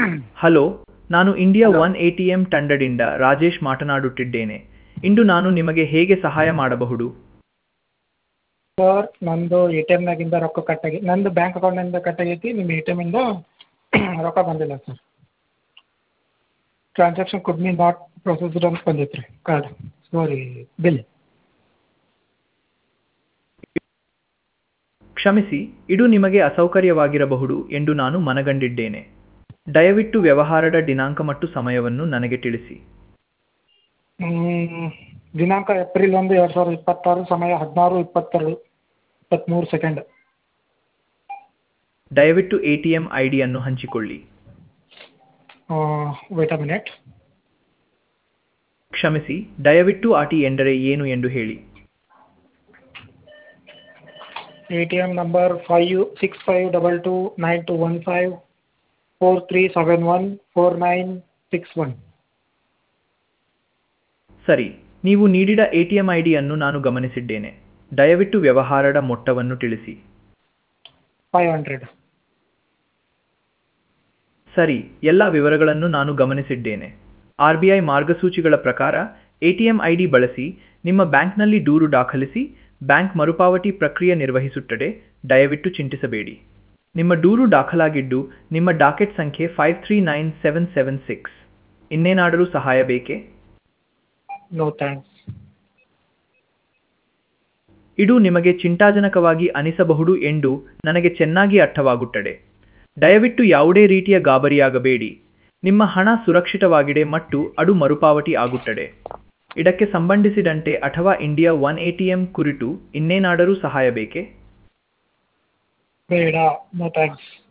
hello ನಾನು India One A T M ತಂಡದಿಂದ ರಾಜೇಶ್ ಮಾತನಾಡುತ್ತಿದ್ದೇನೆ ಇಂದು ನಾನು ನಿಮಗೆ ಹೇಗೆ ಸಹಾಯ ಮಾಡಬಹುದು ಸರ್ ನಂದು ಎ ಟಿ ಎಮ್ನಾಗಿಂದ ರೊಕ್ಕ ಕಟ್ಟಾಗಿ ನಂದು ಬ್ಯಾಂಕ್ ಅಕೌಂಟ್ನಿಂದ ಕಟ್ಟಾಗೈತಿ ನಿಮ್ಮ ಎ ಟಿ ಎಮ್ಮಿಂದ ರೊಕ್ಕ ಬಂದಿಲ್ಲ sir transaction could be not processed ಅಂತ ಬಂದೈತೆ ರೀ ಕಾರ್ಡ್ ಸಾರಿ ಬಿಲ್ ಕ್ಷಮಿಸಿ ಇದು ನಿಮಗೆ ಅಸೌಕರ್ಯವಾಗಿರಬಹುದು ಎಂದು ನಾನು ಮನಗಂಡಿದ್ದೇನೆ ದಯವಿಟ್ಟು ವ್ಯವಹಾರದ ದಿನಾಂಕ ಮತ್ತು ಸಮಯವನ್ನು ನನಗೆ ತಿಳಿಸಿ ದಿನಾಂಕ ಏಪ್ರಿಲ್ ಒಂದು ಎರಡು ಸಾವಿರದ ಇಪ್ಪತ್ತಾರು ಸಮಯ ಹದಿನಾರು ಇಪ್ಪತ್ತೆರಡು ಇಪ್ಪತ್ತ್ಮೂರು ಸೆಕೆಂಡ್ ದಯವಿಟ್ಟು ಎ ಟಿ ಎಂ ಐ ಡಿಯನ್ನು ಹಂಚಿಕೊಳ್ಳಿ ವೇಟ್ ಅ ಮಿನಿಟ್ ಕ್ಷಮಿಸಿ ದಯವಿಟ್ಟು ಆರ್ ಟಿ ಎಂದರೆ ಏನು ಎಂದು ಹೇಳಿ A T M number five six five double two nine two one five four three seven one four nine six one ಸರಿ ನೀವು ನೀಡಿದ ಎ ಟಿ ಎಂ ಐ ಡಿಯನ್ನು ನಾನು ಗಮನಿಸಿದ್ದೇನೆ ದಯವಿಟ್ಟು ವ್ಯವಹಾರದ ಮೊತ್ತವನ್ನು ತಿಳಿಸಿ ಫೈವ್ ಹಂಡ್ರೆಡ್ ಸರಿ ಎಲ್ಲ ವಿವರಗಳನ್ನು ನಾನು ಗಮನಿಸಿದ್ದೇನೆ ಆರ್ ಬಿ ಐ ಮಾರ್ಗಸೂಚಿಗಳ ಪ್ರಕಾರ A T M I D ಬಳಸಿ ನಿಮ್ಮ ಬ್ಯಾಂಕ್ನಲ್ಲಿ ದೂರು ದಾಖಲಿಸಿ ಬ್ಯಾಂಕ್ ಮರುಪಾವತಿ ಪ್ರಕ್ರಿಯೆ ನಿರ್ವಹಿಸುತ್ತದೆ ದಯವಿಟ್ಟು ಚಿಂತಿಸಬೇಡಿ ನಿಮ್ಮ ದೂರು ದಾಖಲಾಗಿದ್ದು ನಿಮ್ಮ ಡಾಕೆಟ್ ಸಂಖ್ಯೆ five three nine seven seven six ಇನ್ನೇನಾದರೂ ಸಹಾಯ ಬೇಕೇ ನೋ ಥ್ಯಾಂಕ್ಸ್ ಇದು ನಿಮಗೆ ಚಿಂತಾಜನಕವಾಗಿ ಅನಿಸಬಹುದು ಎಂದು ನನಗೆ ಚೆನ್ನಾಗಿ ಅರ್ಥವಾಗುತ್ತದೆ ದಯವಿಟ್ಟು ಯಾವುದೇ ರೀತಿಯ ಗಾಬರಿಯಾಗಬೇಡಿ ನಿಮ್ಮ ಹಣ ಸುರಕ್ಷಿತವಾಗಿದೆ ಮತ್ತು ಅದು ಮರುಪಾವತಿ ಆಗುತ್ತದೆ ಇದಕ್ಕೆ ಸಂಬಂಧಿಸಿದಂತೆ ಅಥವಾ India One A T M ಕುರಿತು ಇನ್ನೇನಾದರೂ ಸಹಾಯ ಬೇಕೇ ಬೇಡ ನೋ ಥ್ಯಾಂಕ್ಸ್